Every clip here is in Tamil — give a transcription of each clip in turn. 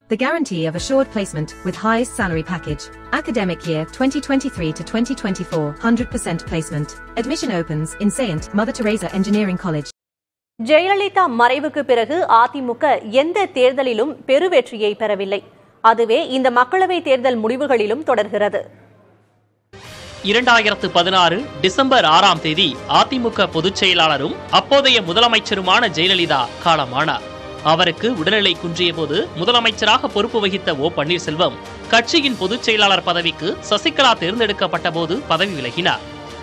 The guarantee of assured placement with highest salary package. Academic year 2023 to 2024, 100% placement. Admission opens in Saint Mother Teresa Engineering College. Jayalalithaa மறைவுக்கு பிறகு அதிமுக எந்த தேர்தலிலும் பெருவெற்றியை பெறவில்லை அதுவே இந்த மக்களவை தேர்தல் முடிவுகளிலும் தொடர்கிறது இரண்டாயிரத்து பதினாறு டிசம்பர் ஆறாம் தேதி அதிமுக பொதுச் செயலாளரும் அப்போதைய முதலமைச்சருமான ஜெயலலிதா காலமானார் அவருக்கு உடல்நிலை குன்றிய போது முதலமைச்சராக பொறுப்பு வகித்த ஓ பன்னீர்செல்வம் கட்சியின் பொதுச் செயலாளர் பதவிக்கு சசிகலா தேர்ந்தெடுக்கப்பட்ட போது பதவி விலகினார்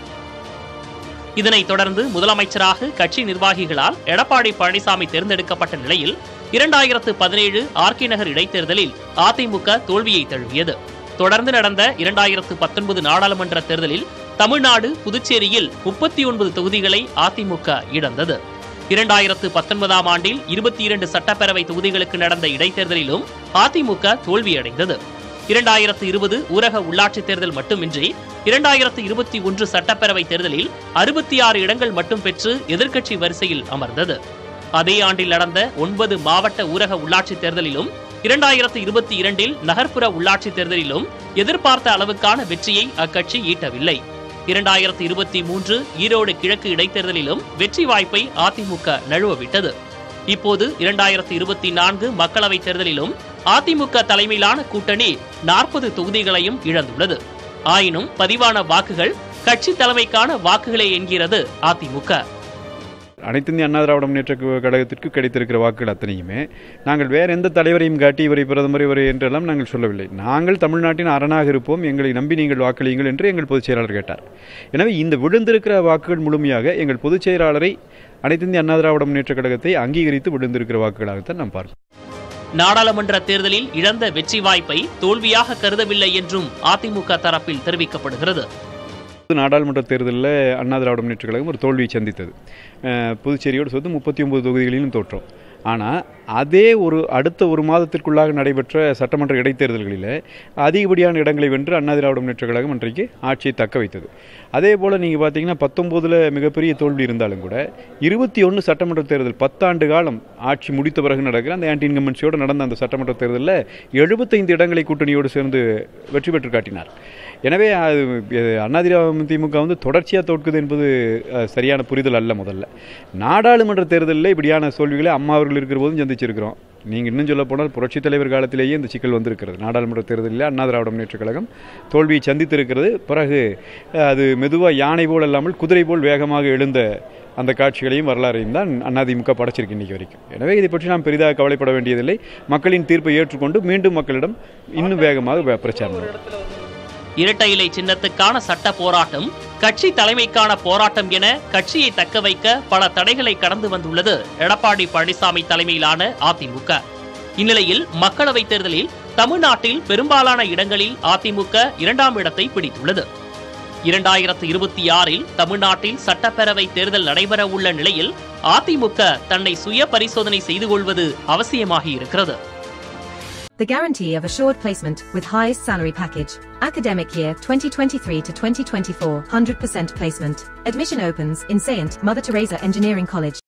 இதனைத் தொடர்ந்து முதலமைச்சராக கட்சி நிர்வாகிகளால் எடப்பாடி பழனிசாமி தேர்ந்தெடுக்கப்பட்ட நிலையில் இரண்டாயிரத்து பதினேழு ஆர்கே நகர் இடைத்தேர்தலில் அதிமுக தோல்வியை தழுவியது தொடர்ந்து நடந்த இரண்டாயிரத்து பத்தொன்பது நாடாளுமன்ற தேர்தலில் தமிழ்நாடு புதுச்சேரியில் முப்பத்தி ஒன்பது தொகுதிகளை அதிமுக இழந்தது இரண்டாயிரத்து பத்தொன்பதாம் ஆண்டில் இருபத்தி இரண்டு சட்டப்பேரவை தொகுதிகளுக்கு நடந்த இடைத்தேர்தலிலும் அதிமுக தோல்வியடைந்தது இரண்டாயிரத்து இருபது ஊரக உள்ளாட்சித் தேர்தல் மட்டுமின்றி இரண்டாயிரத்து இருபத்தி ஒன்று சட்டப்பேரவை தேர்தலில் அறுபத்தி ஆறு இடங்கள் மட்டும் பெற்று எதிர்க்கட்சி வரிசையில் அமர்ந்தது அதே ஆண்டில் நடந்த ஒன்பது மாவட்ட ஊரக உள்ளாட்சித் தேர்தலிலும் இரண்டாயிரத்து இருபத்தி இரண்டில் நகர்ப்புற உள்ளாட்சித் தேர்தலிலும் எதிர்பார்த்த அளவுக்கான வெற்றியை அக்கட்சி ஈட்டவில்லை இரண்டாயிரத்து இருபத்தி மூன்று ஈரோடு கிழக்கு இடைத்தேர்தலிலும் வெற்றி வாய்ப்பை அதிமுக நழுவவிட்டது இப்போது இரண்டாயிரத்து இருபத்தி நான்கு மக்களவைத் தேர்தலிலும் அதிமுக தலைமையிலான கூட்டணி நாற்பது தொகுதிகளையும் இழந்துள்ளது ஆயினும் பதிவான வாக்குகள் கட்சி தலைமைக்கான வாக்குகளே என்கிறது அதிமுக அனைத்து இந்திய அண்ணா திராவிட முன்னேற்ற க- கழகத்திற்கு கிடைத்திருக்கிற வாக்குகள் அத்தனையுமே நாங்கள் வேறு எந்த தலைவரையும் காட்டி இவரை பிரதமர் இவரை என்றெல்லாம் நாங்கள் சொல்லவில்லை நாங்கள் தமிழ்நாட்டின் அரணாக இருப்போம் எங்களை நம்பி நீங்கள் வாக்களியுங்கள் என்று எங்கள் பொதுச் செயலாளர் கேட்டார் எனவே இந்த விழுந்திருக்கிற வாக்குகள் முழுமையாக எங்கள் பொதுச் செயலாளரை அனைத்து இந்திய அண்ணா திராவிட முன்னேற்ற கழகத்தை அங்கீகரித்து விழுந்திருக்கிற வாக்குகளாகத்தான் நாம் பார்க்கிறோம் நாடாளுமன்ற தேர்தலில் இழந்த வெற்றி வாய்ப்பை தோல்வியாக கருதவில்லை என்றும் அதிமுக தரப்பில் தெரிவிக்கப்படுகிறது நாடாளுமன்ற தேர்தலில் அண்ணா திராவிட முன்னேற்ற கழகம் ஒரு தோல்வியை சந்தித்தது அஹ், புதுச்சேரியோடு சேர்த்து முப்பத்தி ஒன்பது தொகுதிகளிலும் தோற்றோம் ஆனால் அதே ஒரு அடுத்த ஒரு மாதத்திற்குள்ளாக நடைபெற்ற சட்டமன்ற இடைத்தேர்தல்களில் அதிகப்படியான இடங்களை வென்று அண்ணா திராவிட முன்னேற்ற கழகம் அன்றைக்கு ஆட்சியை தக்க வைத்தது அதே போல் நீங்கள் பார்த்தீங்கன்னா பத்தொம்போதில் மிகப்பெரிய தோல்வி இருந்தாலும் கூட இருபத்தி ஒன்று சட்டமன்ற தேர்தல் பத்தாண்டு காலம் ஆட்சி முடித்த பிறகு நடக்கிற அந்த ஆன்டி இன்கம்பன்சியோடு நடந்த அந்த சட்டமன்ற தேர்தலில் எழுபத்தைந்து இடங்களை கூட்டணியோடு சேர்ந்து வெற்றி பெற்று காட்டினார் எனவே அது அதிமுக வந்து தொடர்ச்சியாக தோற்குது என்பது அஹ், சரியான புரிதல் அல்ல முதல்ல நாடாளுமன்ற தேர்தலில் இப்படியான தோல்விகளை அம்மா அவர்கள் இருக்கிற போதும் சந்திச்சிருக்கிறோம் நீங்கள் இன்னும் சொல்ல போனால் புரட்சித் தலைவர் காலத்திலேயே இந்த சிக்கல் வந்திருக்கிறது நாடாளுமன்ற தேர்தலில் அண்ணா திராவிட முன்னேற்ற கழகம் தோல்வியை சந்தித்திருக்கிறது பிறகு அஹ், அது மெதுவாக யானை போல் அல்லாமல் குதிரை போல் வேகமாக எழுந்த அந்த காட்சிகளையும் வரலாறையும் தான் அதிமுக படைச்சிருக்கு இன்னைக்கு வரைக்கும் எனவே இதை பற்றி நாம் பெரிதாக கவலைப்பட வேண்டியதில்லை மக்களின் தீர்ப்பை ஏற்றுக்கொண்டு மீண்டும் மக்களிடம் இன்னும் வேகமாக வே- பிரச்சாரம் நடக்கும். இரட்டை இலை சின்னத்துக்கான சட்ட போராட்டம் கட்சி தலைமைக்கான போராட்டம் என கட்சியை தக்க வைக்க பல தடைகளை கடந்து வந்துள்ளது எடப்பாடி பழனிசாமி தலைமையிலான அதிமுக இந்நிலையில் மக்களவைத் தேர்தலில் தமிழ்நாட்டில் பெரும்பாலான இடங்களில் அதிமுக இரண்டாம் இடத்தை பிடித்துள்ளது இரண்டாயிரத்து இருபத்தி ஆறில் தமிழ்நாட்டில் சட்டப்பேரவை தேர்தல் நடைபெற உள்ள நிலையில் அதிமுக தன்னை சுய பரிசோதனை செய்து கொள்வது அவசியமாகி இருக்கிறது The guarantee of assured placement with highest salary package. Academic year 2023 to 2024, 100% placement. Admission opens in Saint Mother Teresa Engineering College.